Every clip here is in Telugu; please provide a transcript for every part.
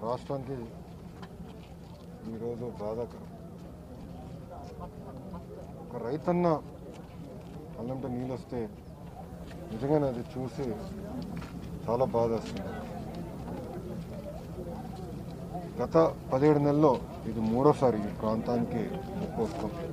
రాష్ట్రానికి ఈరోజు బాధాకరం ఒక రైతన్న అల్లంటే నీళ్ళు వస్తే నిజంగానే అది చూసి చాలా బాధ వస్తుంది గత పదిహేడు నెలల్లో ఇది మూడోసారి ఈ ప్రాంతానికి ముప్పు వస్తుంది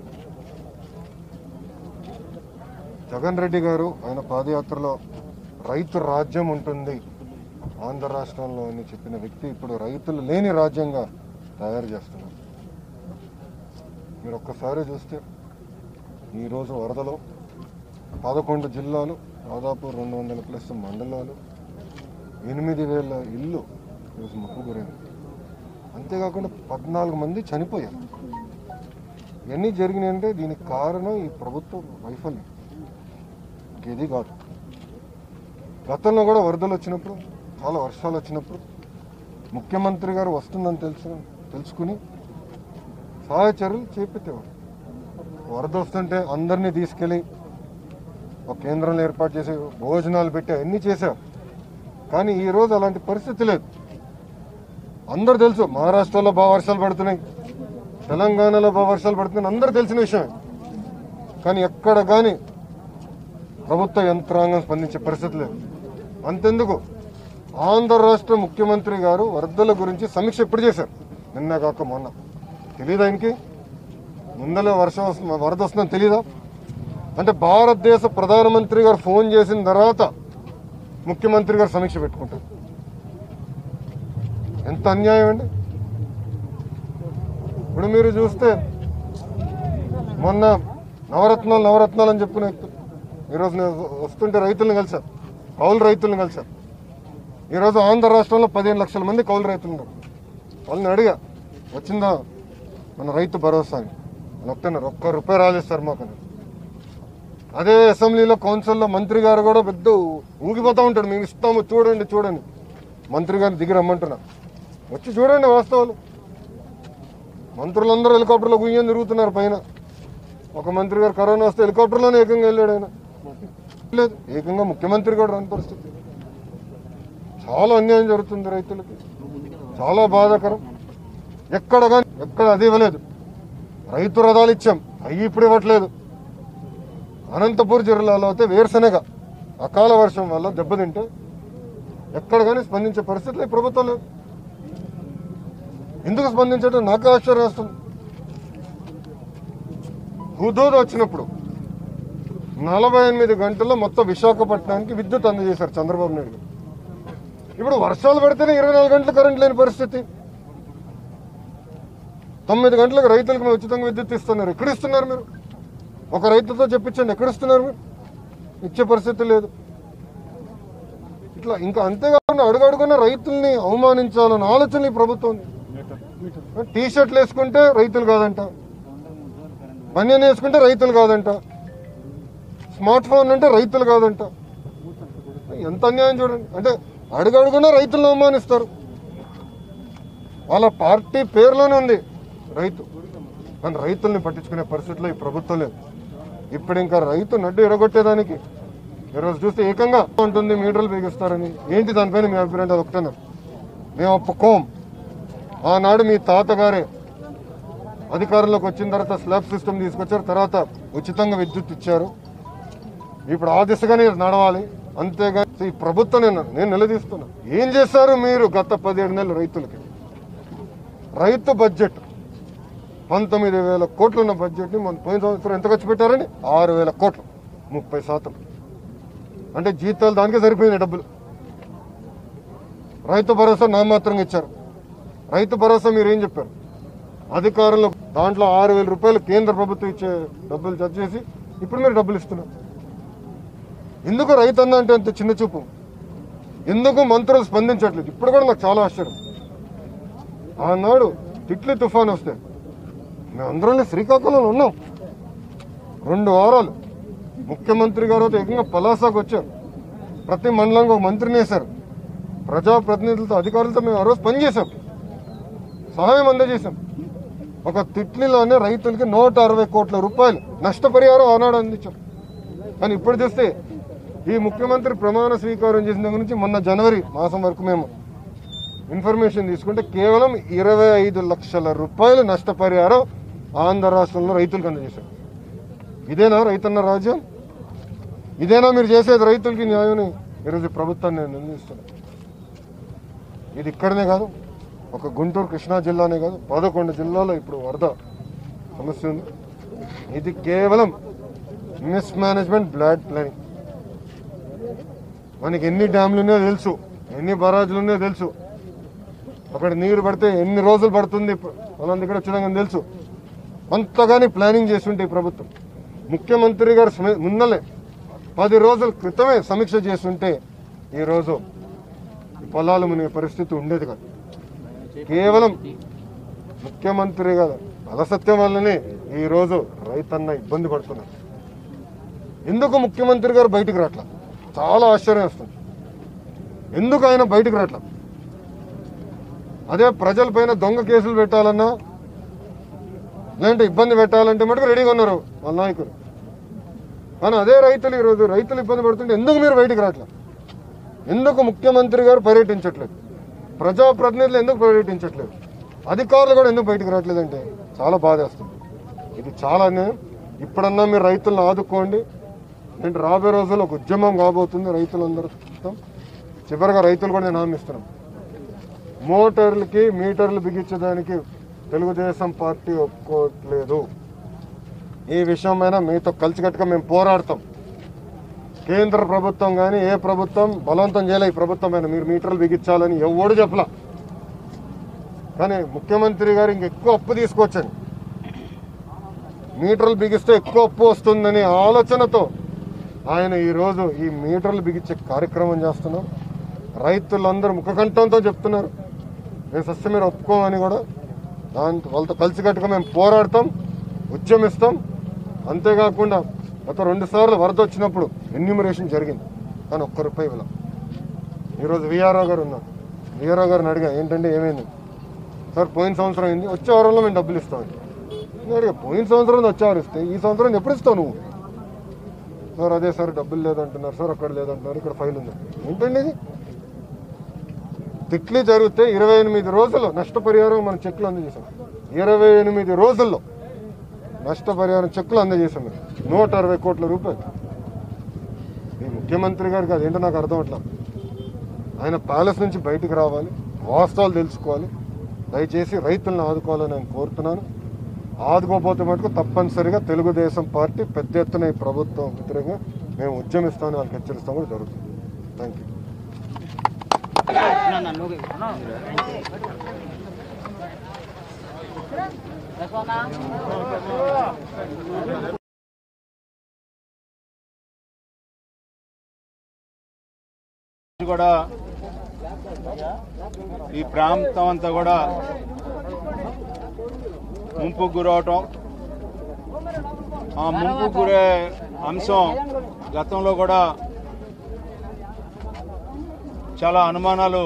జగన్ రెడ్డి గారు ఆయన పాదయాత్రలో రైతు రాజ్యం ఉంటుంది ఆంధ్ర రాష్ట్రంలో అని చెప్పిన వ్యక్తి ఇప్పుడు రైతులు లేని రాజ్యంగా తయారు చేస్తున్నారు మీరు ఒక్కసారి చూస్తే ఈరోజు వరదలో పదకొండు జిల్లాలు దాదాపు రెండు వందల ప్లస్ మండలాలు ఎనిమిది వేల ఇల్లు ఈరోజు ముప్పు గురైంది అంతేకాకుండా పద్నాలుగు మంది చనిపోయారు ఇవన్నీ జరిగినాయంటే దీనికి కారణం ఈ ప్రభుత్వ వైఫల్యం ఇంకేది కాదు గతంలో కూడా వరదలు వచ్చినప్పుడు చాలా వర్షాలు వచ్చినప్పుడు ముఖ్యమంత్రి గారు వస్తుందని తెలుసు తెలుసుకుని సహాయ చర్యలు చేపెట్టేవారు వరద వస్తుంటే అందరినీ తీసుకెళ్ళి ఒక కేంద్రంలో ఏర్పాటు చేసి భోజనాలు పెట్టి అన్నీ చేశారు కానీ ఈ రోజు అలాంటి పరిస్థితి లేదు అందరూ తెలుసు మహారాష్ట్రలో బాగా వర్షాలు పడుతున్నాయి తెలంగాణలో బాగా వర్షాలు పడుతున్నాయి అందరూ తెలిసిన విషయమే కానీ ఎక్కడ కానీ ప్రభుత్వ యంత్రాంగం స్పందించే పరిస్థితి లేదు అంతెందుకు ఆంధ్ర రాష్ట్ర ముఖ్యమంత్రి గారు వరదల గురించి సమీక్ష ఎప్పుడు చేశారు నిన్న కాక మొన్న తెలియదు ఆయనకి ముందలే వర్షం వస్తుంది వరద వస్తుందని తెలీదా అంటే భారతదేశ ప్రధానమంత్రి గారు ఫోన్ చేసిన తర్వాత ముఖ్యమంత్రి గారు సమీక్ష పెట్టుకుంటారు ఎంత అన్యాయం అండి ఇప్పుడు మీరు చూస్తే మొన్న నవరత్నాలు నవరత్నాలు అని చెప్పుకునే వ్యక్తులు ఈరోజు నేను వస్తుంటే రైతులను కలిశాను కౌలు రైతులను కలిశాను ఈరోజు ఆంధ్ర రాష్ట్రంలో పదిహేను లక్షల మంది కౌలు రైతులు ఉన్నారు వాళ్ళని అడిగా వచ్చిందా మన రైతు భరోసా అని అని ఒక్కన్నారు ఒక్క రూపాయి రాలేదు సార్ మాకు అని. అదే అసెంబ్లీలో కౌన్సిల్లో మంత్రి గారు కూడా పెద్ద ఊగిపోతూ ఉంటాడు మేము ఇస్తాము చూడండి చూడండి మంత్రి గారిని దిగి రమ్మంటున్నా వచ్చి చూడండి వాస్తవాలు మంత్రులందరూ హెలికాప్టర్లో గుయ్యని తిరుగుతున్నారు పైన ఒక మంత్రి గారు కరోనా వస్తే హెలికాప్టర్లోనే ఏకంగా వెళ్ళాడు ఆయన లేదు ఏకంగా ముఖ్యమంత్రి కూడా రాని పరిస్థితి చాలా అన్యాయం జరుగుతుంది రైతులకి చాలా బాధాకరం ఎక్కడ కానీ ఎక్కడ అది ఇవ్వలేదు రైతు రథాలు ఇచ్చాం అవి ఇప్పుడు ఇవ్వట్లేదు అనంతపూర్ జిల్లాలో అయితే వేరుశనగ అకాల వర్షం వల్ల దెబ్బతింటే ఎక్కడ కానీ స్పందించే పరిస్థితులు ఈ ప్రభుత్వం లేదు ఎందుకు స్పందించడం నాకు ఆశ్చర్యం వేస్తుంది హుదూద్ వచ్చినప్పుడు నలభై ఎనిమిది గంటల్లో మొత్తం విశాఖపట్నానికి విద్యుత్ అందజేశారు చంద్రబాబు నాయుడు గారు. ఇప్పుడు వర్షాలు పడితేనే ఇరవై నాలుగు గంటలు కరెంట్ లేని పరిస్థితి తొమ్మిది గంటలకు రైతులకు మేము ఉచితంగా విద్యుత్ ఇస్తున్నారు ఎక్కడ ఇస్తున్నారు మీరు ఒక రైతుతో చెప్పించండి ఎక్కడ ఇస్తున్నారు మీరు ఇచ్చే పరిస్థితి లేదు ఇట్లా ఇంకా అంతేకాకుండా అడుగడుగున రైతుల్ని అవమానించాలన్న ఆలోచన ఈ ప్రభుత్వం ఉంది. టీ షర్ట్లు వేసుకుంటే రైతులు కాదంట బనియన్ వేసుకుంటే రైతులు కాదంట స్మార్ట్ ఫోన్ అంటే రైతులు కాదంట ఎంత అన్యాయం చూడండి అంటే అడుగడుగున రైతులను అవమానిస్తారు వాళ్ళ పార్టీ పేరులోనే ఉంది రైతు కానీ రైతుల్ని పట్టించుకునే పరిస్థితిలో ఈ ప్రభుత్వం లేదు ఇప్పుడు ఇంకా రైతు నడ్డు ఎరగొట్టేదానికి ఈరోజు చూస్తే ఏకంగా ఉంటుంది మీటర్లు బిగిస్తారని ఏంటి దానిపైన మీ అభిప్రాయం అది ఒకటేనా మేము ఒప్పుకోం ఆనాడు మీ తాతగారే అధికారంలోకి వచ్చిన తర్వాత స్లాబ్ సిస్టమ్ తీసుకొచ్చారు తర్వాత ఉచితంగా విద్యుత్ ఇచ్చారు ఇప్పుడు ఆ దిశగానే నడవాలి అంతేగా ఈ ప్రభుత్వం నేను నేను నిలదీస్తున్నా ఏం చేశారు మీరు గత పదిహేడు నెలలు రైతులకి రైతు బడ్జెట్ పంతొమ్మిది వేల కోట్లు ఉన్న బడ్జెట్ని మన పోయిన సంవత్సరం ఎంత ఖర్చు పెట్టారని ఆరు వేల కోట్లు ముప్పై శాతం అంటే జీతాలు దానికే సరిపోయినాయి డబ్బులు రైతు భరోసా నామాత్రంగా ఇచ్చారు రైతు భరోసా మీరు ఏం చెప్పారు అధికారంలో దాంట్లో ఆరు వేల రూపాయలు కేంద్ర ప్రభుత్వం ఇచ్చే డబ్బులు జత చేసి ఇప్పుడు మీరు డబ్బులు ఇస్తున్నారు ఎందుకు రైతు అన్న అంటే అంత చిన్న చూపు ఎందుకు మంత్రులు స్పందించట్లేదు ఇప్పుడు కూడా నాకు చాలా ఆశ్చర్యం ఆనాడు తిట్లి తుఫాన్ వస్తే మేమందరం శ్రీకాకుళంలో ఉన్నాం రెండు వారాలు ముఖ్యమంత్రి గారు అయితే ఏకంగా పలాసాకు వచ్చారు ప్రతి మండలానికి ఒక మంత్రిని వేశారు ప్రజాప్రతినిధులతో అధికారులతో మేము ఆ రోజు పనిచేశాం సహాయం అందజేశాం ఒక తిట్లిలోనే రైతులకి నూట అరవై కోట్ల రూపాయలు నష్టపరిహారం ఆనాడు అందించాం కానీ ఇప్పుడు చూస్తే ఈ ముఖ్యమంత్రి ప్రమాణ స్వీకారం చేసిన దగ్గర నుంచి మొన్న జనవరి మాసం వరకు మేము ఇన్ఫర్మేషన్ తీసుకుంటే కేవలం ఇరవై ఐదు లక్షల రూపాయలు నష్టపరిహారం ఆంధ్ర రాష్ట్రంలో రైతులకు అందజేశారు ఇదేనా రైతన్న రాజ్యం ఇదేనా మీరు చేసేది రైతులకి న్యాయం ఈరోజు ప్రభుత్వాన్ని నేను నిందిస్తున్నాను ఇది ఇక్కడనే కాదు ఒక గుంటూరు కృష్ణా జిల్లానే కాదు పదకొండు జిల్లాలో ఇప్పుడు వరద సమస్య ఉంది ఇది కేవలం మిస్ మేనేజ్మెంట్ బ్లాడ్ ప్లానింగ్ మనకి ఎన్ని డ్యామ్లు ఉన్నాయో తెలుసు ఎన్ని బరాజులు ఉన్నాయో తెలుసు అక్కడ నీరు పడితే ఎన్ని రోజులు పడుతుంది వాళ్ళందరి ఇక్కడ వచ్చినాకని తెలుసు అంతగాని ప్లానింగ్ చేస్తుంటే ఈ ప్రభుత్వం ముఖ్యమంత్రి గారు స్మ- మున్నలే పది రోజుల క్రితమే సమీక్ష చేస్తుంటే ఈరోజు ఈ పొలాలు మునిగే పరిస్థితి ఉండేది కాదు కేవలం ముఖ్యమంత్రి గారు అలసత్యం వల్లనే ఈరోజు రైతన్న ఇబ్బంది పడుతున్నారు ఎందుకు ముఖ్యమంత్రి గారు బయటికి రావట్లా చాలా ఆశ్చర్యం వస్తుంది ఎందుకు ఆయన బయటికి రావట్లా అదే ప్రజలపైన దొంగ కేసులు పెట్టాలన్నా లేదంటే ఇబ్బంది పెట్టాలంటే మటుకు రెడీగా ఉన్నారు వాళ్ళ నాయకులు కానీ అదే రైతులు ఈరోజు రైతులు ఇబ్బంది పడుతుంటే ఎందుకు మీరు బయటికి రావట్లా ఎందుకు ముఖ్యమంత్రి గారు పర్యటించట్లేదు ప్రజాప్రతినిధులు ఎందుకు పర్యటించట్లేదు అధికారులు కూడా ఎందుకు బయటికి రావట్లేదంటే చాలా బాధేస్తుంది ఇది చాలా అన్యాయం ఇప్పుడన్నా మీరు రైతులను ఆదుకోండి అంటే రాబోయే రోజుల్లో ఒక ఉద్యమం కాబోతుంది రైతులందరూ చివరిగా రైతులు కూడా నేను హామీ ఇస్తున్నాను మోటార్లకి మీటర్లు బిగించడానికి తెలుగుదేశం పార్టీ ఒప్పుకోవట్లేదు ఈ విషయమైనా మీతో కలిసికట్టుగా మేము పోరాడతాం కేంద్ర ప్రభుత్వం కానీ ఏ ప్రభుత్వం బలవంతం చేయలే ఈ ప్రభుత్వం అయినా మీరు మీటర్లు బిగించాలని ఎవడు చెప్పలా కానీ ముఖ్యమంత్రి గారు ఇంకెక్కువ అప్పు తీసుకొచ్చని మీటర్లు బిగిస్తే ఎక్కువ అప్పు వస్తుందనే ఆలోచనతో ఆయన ఈరోజు ఈ మీటర్లు బిగించే కార్యక్రమం చేస్తున్నాం రైతులందరూ ముఖకంఠంతో చెప్తున్నారు మేము సస్య మీరు ఒప్పుకోమని కూడా దాంతో వాళ్ళతో కలిసికట్టుగా మేము పోరాడతాం ఉద్యమిస్తాం అంతేకాకుండా గత రెండు సార్లు వరద వచ్చినప్పుడు ఎన్యూమరేషన్ జరిగింది కానీ ఒక్క రూపాయి ఇవ్వాల ఈరోజు విఆర్ఓ గారు ఉన్నారు విఆర్ఓ గారిని అడిగా ఏంటంటే ఏమైంది సార్ పోయిన సంవత్సరం అయింది వచ్చే వారంలో మేము డబ్బులు ఇస్తామని నేను అడిగా పోయిన సంవత్సరం వచ్చే వారు ఇస్తే ఈ సంవత్సరం ఎప్పుడు ఇస్తావు నువ్వు సార్ అదే సార్ డబ్బులు లేదంటున్నారు సార్ అక్కడ లేదంటున్నారు ఇక్కడ ఫైల్ ఉంది ఏంటండి ఇది తిట్లీ జరిగితే ఇరవై ఎనిమిది రోజుల్లో నష్టపరిహారం మనం చెక్కులు అందజేసాం ఇరవై ఎనిమిది రోజుల్లో నష్టపరిహారం చెక్కులు అందజేసాం మేము నూట అరవై కోట్ల రూపాయలు ఈ ముఖ్యమంత్రి గారికి అదేంటో నాకు అర్థం అట్లా ఆయన ప్యాలెస్ నుంచి బయటికి రావాలి వాస్తవాలు తెలుసుకోవాలి దయచేసి రైతులను ఆదుకోవాలని నేను కోరుతున్నాను ఆదుకోకపోతే మటుకు తప్పనిసరిగా తెలుగుదేశం పార్టీ పెద్ద ఎత్తున ఈ ప్రభుత్వం వ్యతిరేకంగా మేము ఉద్యమిస్తామని వాళ్ళకి హెచ్చరిస్తాం కూడా జరుగుతుంది థ్యాంక్ యూ కూడా ఈ ప్రాంతం అంతా కూడా ముంపు గురవటం ఆ ముంపు గురే అంశం గతంలో కూడా చాలా అనుమానాలు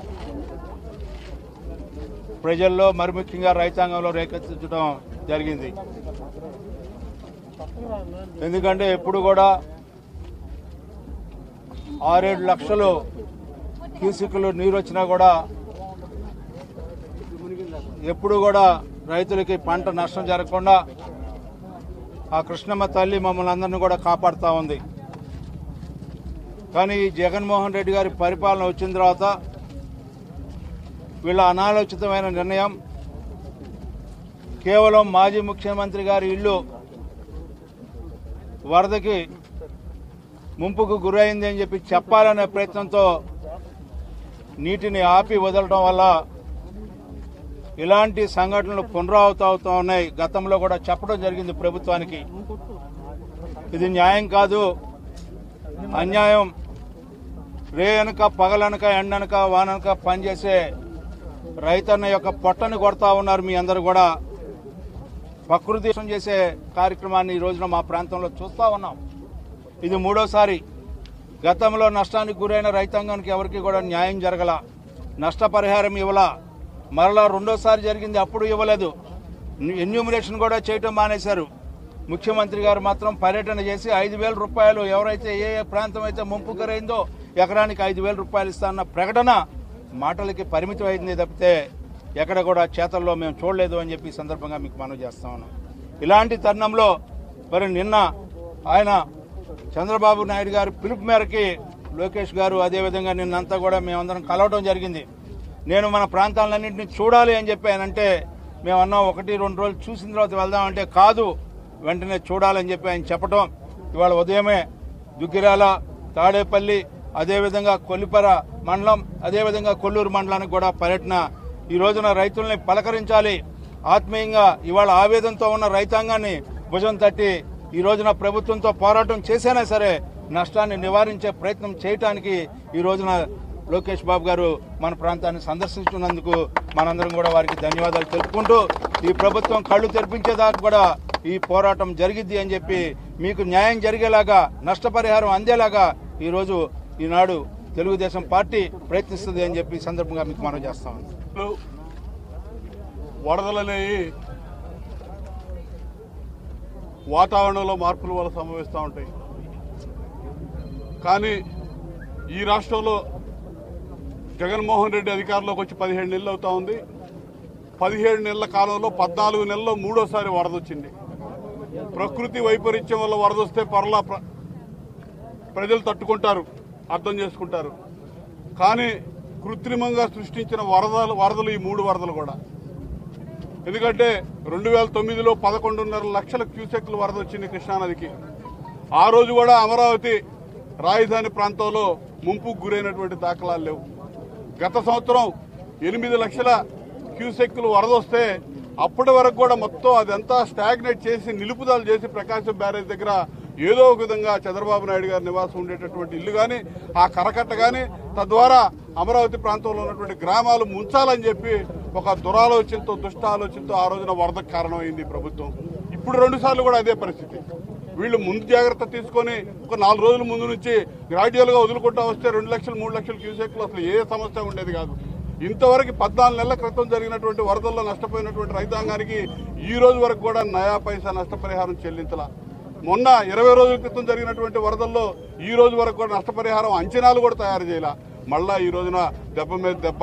ప్రజల్లో మరి ముఖ్యంగా రైతాంగంలో రేకెత్తించడం జరిగింది ఎందుకంటే ఎప్పుడు కూడా ఆరేడు లక్షలు క్యూసిక్లు నీరు వచ్చినా కూడా ఎప్పుడు కూడా రైతులకి పంట నష్టం జరగకుండా ఆ కృష్ణమ్మ తల్లి మమ్మల్ని అందరిని కూడా కాపాడుతూ ఉంది కానీ ఈ జగన్మోహన్ రెడ్డి గారి పరిపాలన వచ్చిన తర్వాత వీళ్ళ అనాలోచితమైన నిర్ణయం కేవలం మాజీ ముఖ్యమంత్రి గారి ఇల్లు వరదకి ముంపుకు గురైంది అని చెప్పి చెప్పాలనే ప్రయత్నంతో నీటిని ఆపి వదలడం వల్ల ఇలాంటి సంఘటనలు పునరావృతం అవుతూ ఉన్నాయి గతంలో కూడా చెప్పడం జరిగింది ప్రభుత్వానికి ఇది న్యాయం కాదు అన్యాయం రే అనక పగలనక ఎండనక వాననక పనిచేసే రైతన్న యొక్క పొట్టను కొడతా ఉన్నారు మీ అందరూ కూడా ప్రకృతి దేశం చేసే కార్యక్రమాన్ని ఈ రోజున మా ప్రాంతంలో చూస్తా ఉన్నాం ఇది మూడోసారి గతంలో నష్టానికి గురైన రైతాంగానికి ఎవరికి కూడా న్యాయం జరగల నష్టపరిహారం ఇవ్వలా మరలా రెండోసారి జరిగింది అప్పుడు ఇవ్వలేదు ఎన్యూమినేషన్ కూడా చేయటం మానేశారు ముఖ్యమంత్రి గారు మాత్రం పర్యటన చేసి ఐదు వేల రూపాయలు ఎవరైతే ఏ ఏ ప్రాంతం అయితే ముంపు గురైందో ఎకరానికి ఐదు వేల రూపాయలు ఇస్తానన్న ప్రకటన మాటలకి పరిమితం అయింది తప్పితే ఎక్కడ కూడా చేతల్లో మేము చూడలేదు అని చెప్పి ఈ సందర్భంగా మీకు మనవి చేస్తా ఉన్నాం ఇలాంటి తరుణంలో మరి నిన్న ఆయన చంద్రబాబు నాయుడు గారి పిలుపు మేరకి లోకేష్ గారు అదేవిధంగా నిన్నంతా కూడా మేమందరం కలవడం జరిగింది నేను మన ప్రాంతాలన్నింటినీ చూడాలి అని చెప్పి ఆయన అంటే మేము అన్నాం ఒకటి రెండు రోజులు చూసిన తర్వాత వెళ్దామంటే కాదు వెంటనే చూడాలని చెప్పి ఆయన చెప్పడం ఇవాళ ఉదయమే దుగ్గిరాల తాడేపల్లి అదేవిధంగా కొల్లిపర మండలం అదేవిధంగా కొల్లూరు మండలానికి కూడా పర్యటన ఈ రోజున రైతుల్ని పలకరించాలి ఆత్మీయంగా ఇవాళ ఆవేదనతో ఉన్న రైతాంగాన్ని భుజం తట్టి ఈ రోజున ప్రభుత్వంతో పోరాటం చేసైనా సరే నష్టాన్ని నివారించే ప్రయత్నం చేయటానికి ఈ రోజున లోకేష్ బాబు గారు మన ప్రాంతాన్ని సందర్శించున్నందుకు మనందరం కూడా వారికి ధన్యవాదాలు తెలుపుకుంటూ ఈ ప్రభుత్వం కళ్ళు తెరిపించేదాకా కూడా ఈ పోరాటం జరిగిద్ది అని చెప్పి మీకు న్యాయం జరిగేలాగా నష్టపరిహారం అందేలాగా ఈ రోజు ఈనాడు తెలుగుదేశం పార్టీ ప్రయత్నిస్తుంది అని చెప్పి ఈ సందర్భంగా మీకు మనం చేస్తాం వరదలు అనేవి వాతావరణంలో మార్పుల వల్ల సంభవిస్తూ ఉంటాయి కానీ ఈ రాష్ట్రంలో జగన్మోహన్ రెడ్డి అధికారంలోకి వచ్చి పదిహేడు నెలలు అవుతా ఉంది పదిహేడు నెలల కాలంలో పద్నాలుగు నెలల్లో మూడోసారి వరద వచ్చింది ప్రకృతి వైపరీత్యం వల్ల వరద వస్తే పర్లా ప్ర- ప్రజలు తట్టుకుంటారు అర్థం చేసుకుంటారు కానీ కృత్రిమంగా సృష్టించిన వరదలు వరదలు ఈ మూడు వరదలు కూడా ఎందుకంటే రెండు వేల తొమ్మిదిలో పదకొండున్నర లక్షల క్యూసెక్లు వరద వచ్చింది కృష్ణానదికి ఆ రోజు కూడా అమరావతి రాజధాని ప్రాంతంలో ముంపుకు గురైనటువంటి దాఖలాలు లేవు గత సంవత్సరం ఎనిమిది లక్షల క్యూసెక్లు వరద వస్తే అప్పటి వరకు కూడా మొత్తం అదంతా స్టాగ్నేట్ చేసి నిలుపుదల చేసి ప్రకాశం బ్యారేజ్ దగ్గర ఏదో ఒక విధంగా చంద్రబాబు నాయుడు గారి నివాసం ఉండేటటువంటి ఇల్లు కానీ ఆ కరకట్ట కానీ తద్వారా అమరావతి ప్రాంతంలో ఉన్నటువంటి గ్రామాలు ముంచాలని చెప్పి ఒక దురాలోచనతో దుష్ట ఆలోచనతో ఆ రోజున వరదకు కారణమైంది ఈ ప్రభుత్వం ఇప్పుడు రెండు సార్లు కూడా అదే పరిస్థితి వీళ్ళు ముందు జాగ్రత్త తీసుకొని ఒక నాలుగు రోజుల ముందు నుంచి గ్రాడ్యువల్ గా వదులుకుంటా వస్తే రెండు లక్షలు మూడు లక్షలు క్యూసెక్లు అసలు ఏ సమస్య ఉండేది కాదు ఇంతవరకు పద్నాలుగు నెలల క్రితం జరిగినటువంటి వరదల్లో నష్టపోయినటువంటి రైతాంగానికి ఈ రోజు వరకు కూడా నయా పైసా నష్టపరిహారం చెల్లించాల మొన్న ఇరవై రోజుల క్రితం జరిగినటువంటి వరదల్లో ఈ రోజు వరకు కూడా నష్టపరిహారం అంచనాలు కూడా తయారు చేయాల మళ్ళా ఈ రోజున దెబ్బ మీద దెబ్బ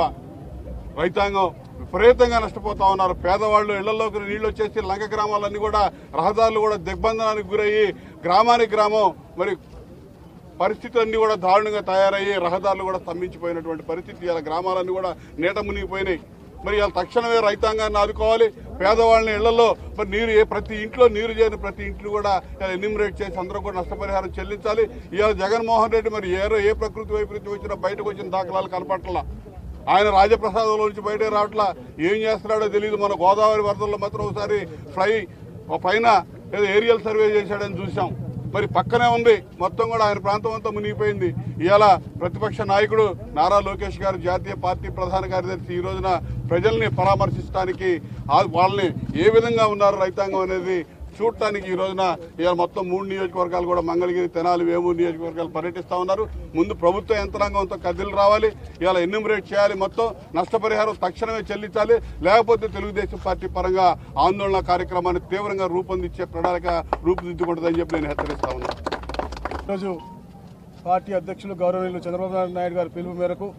రైతాంగం విపరీతంగా నష్టపోతా ఉన్నారు పేదవాళ్ళు ఇళ్లలోకి నీళ్లు వచ్చేసి లంక గ్రామాలన్నీ కూడా రహదారులు కూడా దిగ్బంధనానికి గురయ్యి గ్రామానికి గ్రామం మరి పరిస్థితులన్నీ కూడా దారుణంగా తయారయ్యి రహదారులు కూడా స్తంభించిపోయినటువంటి పరిస్థితి ఇలా గ్రామాలన్నీ కూడా నీట మునిగిపోయినాయి మరి ఇలా తక్షణమే రైతాంగాన్ని ఆదుకోవాలి పేదవాళ్ళని ఇళ్లలో మరి నీరు ఏ ప్రతి ఇంట్లో నీరు చేయని ప్రతి ఇంట్లో కూడా ఎన్యూమరేట్ చేసి అందరూ కూడా నష్టపరిహారం చెల్లించాలి ఇవాళ జగన్మోహన్ రెడ్డి మరి ఏ ఏ ప్రకృతి వైపరీత్యం వచ్చినా బయటకు వచ్చిన దాఖలాలు కనపట్ల ఆయన రాజప్రసాదంలో నుంచి బయటకు రావట్లా ఏం చేస్తున్నాడో తెలియదు మన గోదావరి వరదల్లో మాత్రం ఒకసారి ఫ్లై ఒక పైన ఏదో ఏరియల్ సర్వే చేశాడని చూసాం మరి పక్కనే ఉంది మొత్తం కూడా ఆయన ప్రాంతం అంతా మునిగిపోయింది ఇవాళ ప్రతిపక్ష నాయకుడు నారా లోకేష్ గారు జాతీయ పార్టీ ప్రధాన కార్యదర్శి ఈ రోజున ప్రజల్ని పరామర్శించడానికి ఆ- వాళ్ళని ఏ విధంగా ఉన్నారు రైతాంగం అనేది చూడటానికి ఈ రోజున ఇవాళ మొత్తం మూడు నియోజకవర్గాలు కూడా మంగళగిరి తెనాలి వేమూరు నియోజకవర్గాలు పర్యటిస్తా ఉన్నారు ముందు ప్రభుత్వ యంత్రాంగంతో కదిలి రావాలి ఇవాళ ఎన్యూమరేట్ చేయాలి మొత్తం నష్టపరిహారం తక్షణమే చెల్లించాలి లేకపోతే తెలుగుదేశం పార్టీ పరంగా ఆందోళన కార్యక్రమాన్ని తీవ్రంగా రూపొందించే ప్రణాళిక రూపుదిద్దుకుంటుందని చెప్పి నేను హెచ్చరిస్తా ఉన్నాను ఈరోజు పార్టీ అధ్యక్షులు గౌరవనీయులు చంద్రబాబు నాయుడు గారి పిలుపు మేరకు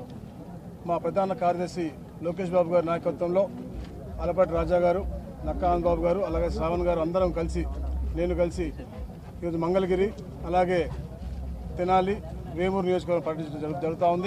మా ప్రధాన కార్యదర్శి లోకేష్ బాబు గారి నాయకత్వంలో అలపాటి రాజా గారు నక్కానంద్ బాబు గారు అలాగే శ్రావణ్ గారు అందరం కలిసి నేను కలిసి ఈరోజు మంగళగిరి అలాగే తెనాలి వేమూరు నియోజకవర్గం పర్యటించడం జరుగు జరుగుతూ ఉంది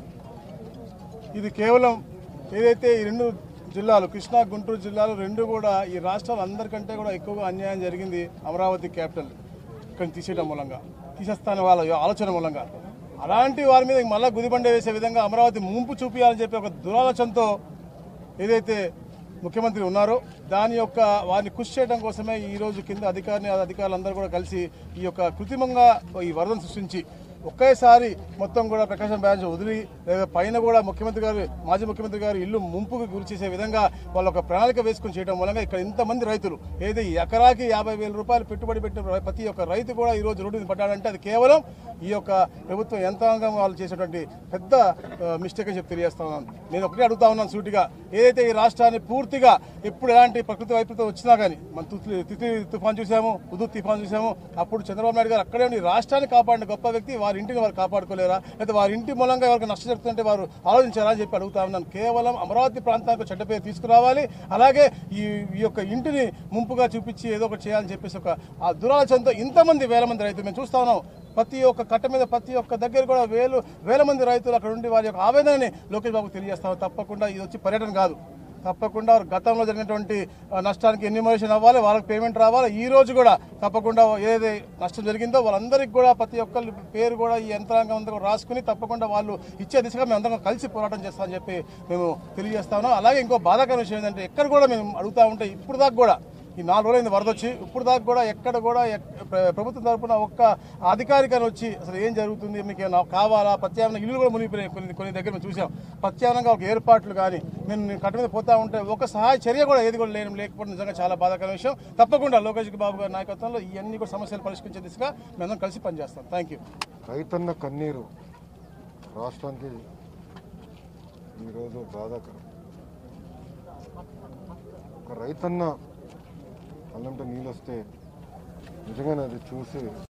ఇది కేవలం ఏదైతే ఈ రెండు జిల్లాలు కృష్ణా గుంటూరు జిల్లాలు రెండు కూడా ఈ రాష్ట్రాలు అందరికంటే కూడా ఎక్కువగా అన్యాయం జరిగింది అమరావతి క్యాపిటల్ ఇక్కడ తీసేయడం మూలంగా తీసేస్తానే వాళ్ళ ఆలోచన మూలంగా అలాంటి వారి మీద మళ్ళా గుదిబండ వేసే విధంగా అమరావతి ముంపు చూపించాలని చెప్పి ఒక దురాలోచనతో ఏదైతే ముఖ్యమంత్రి ఉన్నారో దాని యొక్క వారిని కృషి చేయడం కోసమే ఈ రోజు కింద అధికారిని అధికారులందరూ కూడా కలిసి ఈ యొక్క కృత్రిమంగా ఈ వరదను సృష్టించి ఒకేసారి మొత్తం కూడా ప్రకాశం బ్యారేజ్ వదిలి లేదా పైన కూడా ముఖ్యమంత్రి గారు మాజీ ముఖ్యమంత్రి గారు ఇల్లు ముంపుకు గురి చేసే విధంగా వాళ్ళ ఒక ప్రణాళిక వేసుకుని చేయడం మూలంగా ఇక్కడ ఇంతమంది రైతులు ఏది ఎకరాకి యాభై వేల రూపాయలు పెట్టుబడి పెట్టిన ప్రతి ఒక్క రైతు కూడా ఈ రోజు రోడ్డు మీద పడ్డాడంటే అది కేవలం ఈ యొక్క ప్రభుత్వ యంత్రాంగం వాళ్ళు చేసేటువంటి పెద్ద మిస్టేక్ అని చెప్పి తెలియజేస్తా ఉన్నాను నేను ఒకటే అడుగుతా ఉన్నాను సూటిగా ఏదైతే ఈ రాష్ట్రాన్ని పూర్తిగా ఎప్పుడు ఎలాంటి ప్రకృతి వైపరీత్యం వచ్చినా కానీ మన తిత్లీ తిత్లీ తుఫాన్ చూసాము ఉదు తుఫాన్ చూసాము అప్పుడు చంద్రబాబు నాయుడు గారు అక్కడే ఉండి రాష్ట్రాన్ని కాపాడిన గొప్ప వ్యక్తి వారి వారి ఇంటిని వారు కాపాడుకోలేరా లేదా వారి ఇంటి మూలంగా ఎవరికి నష్టం జరుగుతుంటే వారు ఆలోచించారా అని చెప్పి అడుగుతా ఉన్నాను కేవలం అమరావతి ప్రాంతానికి చెడ్డ పేరు తీసుకురావాలి అలాగే ఈ ఈ యొక్క ఇంటిని ముంపుగా చూపించి ఏదో ఒకటి చేయాలని చెప్పేసి ఒక ఆ దురాలోచనతో ఇంతమంది వేల మంది రైతులు మేము చూస్తా ఉన్నాం ప్రతి ఒక్క కట్ట మీద ప్రతి ఒక్క దగ్గర కూడా వేలు వేల మంది రైతులు అక్కడ ఉండి వారి యొక్క ఆవేదనని లోకేష్ బాబు తెలియజేస్తాం తప్పకుండా ఇది వచ్చి పర్యటన కాదు తప్పకుండా వారు గతంలో జరిగినటువంటి ఆ, నష్టానికి ఎన్యూమరేషన్ అవ్వాలి వాళ్ళకి పేమెంట్ రావాలి ఈ రోజు కూడా తప్పకుండా ఏదైతే నష్టం జరిగిందో వాళ్ళందరికీ కూడా ప్రతి ఒక్కరి పేరు కూడా ఈ యంత్రాంగం అంతా కూడా రాసుకుని తప్పకుండా వాళ్ళు ఇచ్చే దిశగా మేము అందరం కలిసి పోరాటం చేస్తామని చెప్పి మేము తెలియజేస్తా ఉన్నాం అలాగే ఇంకో బాధాకరమైన విషయం ఏంటంటే ఎక్కడ కూడా మేము అడుగుతా ఉంటే ఇప్పుడు దాకా కూడా ఈ నాలుగు రోజులైంది వరద వచ్చి ఇప్పుడు దాకా కూడా ఎక్కడ కూడా ఎక్- ప్ర- ప్రభుత్వం తరపున ఒక్క అధికారికని వచ్చి అసలు ఏం జరుగుతుంది మీకు ఏమైనా కావాలా ప్రత్యామ్నాయ ఇల్లు కూడా మునిగిపోయినాయి కొన్ని కొన్ని దగ్గర మేము చూసాం ప్రత్యామ్నాయంగా ఒక ఏర్పాట్లు కానీ మేము నేను కట్ట మీద పోతా ఉంటే ఒక సహాయ చర్య కూడా ఏది కూడా లేని లేకపోవడం నిజంగా చాలా బాధాకరమైన విషయం తప్పకుండా లోకేష్ బాబు గారి నాయకత్వంలో ఇవన్నీ కూడా సమస్యలు పరిష్కరించే దిశగా మేము కలిసి పనిచేస్తాం థ్యాంక్ యూ రైతన్న కన్నీరు రాష్ట్రానికి ఈరోజు బాధాకరం ఒక రైతన్న కళ్ళంటే నీళ్ళు వస్తే నిజంగానే అది చూసి